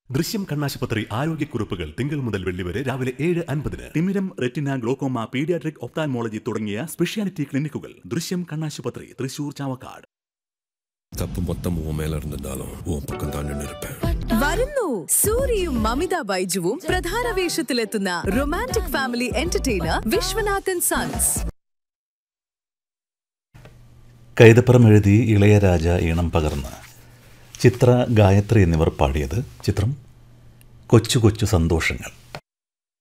ദൃശ്യം കണ്ണാശുപത്രി ആരോഗ്യക്കുറിപ്പുകൾ തിങ്കൾ മുതൽ വെള്ളി വരെ രാവിലെ ഏഴ് അൻപതിന് തിമിരം റെറ്റിന ഗ്ലോക്കോമ പീഡിയാട്രിക് ഒപ്താൻമോളജി തുടങ്ങിയ സ്പെഷ്യാലിറ്റി ക്ലിനിക്കുകൾ ദൃശ്യം കണ്ണാശുപത്രി തൃശൂർ ചാവക്കാട് தப்பு மொத்தம் உன் மேல இருந்திருந்தாலும் உன் பக்கம் தான் நின்று இருப்பேன் വരുന്നു സൂര്യയും മമിത ബൈജുവും പ്രധാന വേഷത്തിലെത്തുന്ന romantic family entertainer Vishwanathan sons Kaithapram എഴുതി ഇളയരാജ ഈണം പകർന്ന് ചിത്ര ഗായത്രി എന്നിവർ പാടിയത് ചിത്രം കൊച്ചു കൊച്ചു സന്തോഷങ്ങൾ